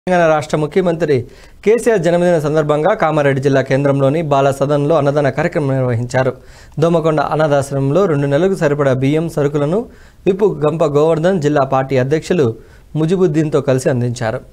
తెలంగాణ రాష్ట్ర ముఖ్యమంత్రి కేసీఆర్ జన్మదిన సందర్భంగా కామారెడ్డి జిల్లా కేంద్రంలోని బాల సదన్లో అన్నదాన కార్యక్రమం నిర్వహించారు దోమకొండ అనాథాశ్రమంలో రెండు నెలలకు సరిపడా బియ్యం సరుకులను విప్పు గంప గోవర్ధన్ జిల్లా పార్టీ అధ్యక్షులు ముజిబుద్దీన్తో కలిసి అందించారు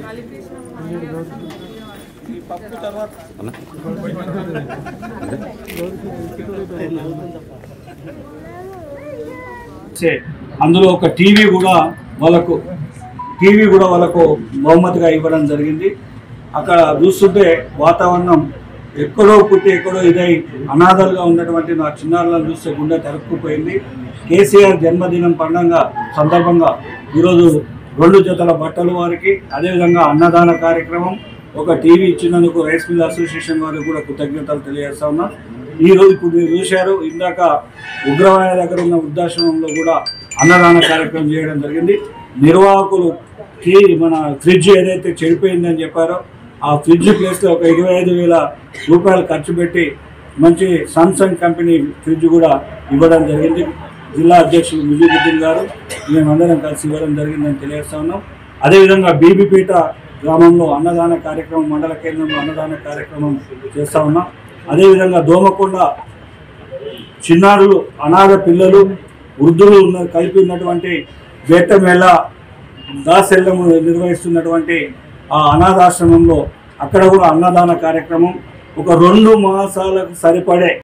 చే అందులో ఒక టీవీ కూడా వాళ్ళకు టీవీ కూడా వాళ్ళకు బహుమతిగా ఇవ్వడం జరిగింది అక్కడ చూస్తుంటే వాతావరణం ఎక్కడో పుట్టి ఎక్కడో ఇదై అనాథలుగా ఉన్నటువంటి నా చిన్నారులను చూస్తే గుండె తరుక్కుపోయింది కేసీఆర్ జన్మదినం పండుగ సందర్భంగా ఈరోజు రెండు జతల బట్టలు వారికి అదేవిధంగా అన్నదాన కార్యక్రమం ఒక టీవీ ఇచ్చినందుకు రైస్ మిల్ అసోసియేషన్ వారికి కూడా కృతజ్ఞతలు తెలియజేస్తా ఉన్నా ఈ రోజు ఇప్పుడు మీరు చూశారు ఇందాక ఉగ్రవాద దగ్గర ఉన్న వృద్ధాశ్రమంలో కూడా అన్నదాన కార్యక్రమం చేయడం జరిగింది నిర్వాహకులు టీ మన ఫ్రిడ్జ్ ఏదైతే చెడిపోయిందని చెప్పారో ఆ ఫ్రిడ్జ్ ప్లేస్లో ఒక ఇరవై ఐదు వేల రూపాయలు ఖర్చు పెట్టి మంచి సామ్సంగ్ కంపెనీ ఫ్రిడ్జ్ కూడా ఇవ్వడం జరిగింది జిల్లా అధ్యక్షులు ముజీబుద్దీన్ గారు మేమందరం కలిసి ఇవ్వడం జరిగిందని తెలియజేస్తా ఉన్నాం అదేవిధంగా బీబీపేట గ్రామంలో అన్నదాన కార్యక్రమం మండల కేంద్రంలో అన్నదాన కార్యక్రమం చేస్తా ఉన్నాం అదేవిధంగా దోమకొండ చిన్నారులు అనాథ పిల్లలు వృద్ధులు ఉన్న కలిపి ఉన్నటువంటి బేతమేళ దాసెల్లము నిర్వహిస్తున్నటువంటి ఆ అనాథాశ్రమంలో అక్కడ కూడా అన్నదాన కార్యక్రమం ఒక రెండు మాసాలకు సరిపడే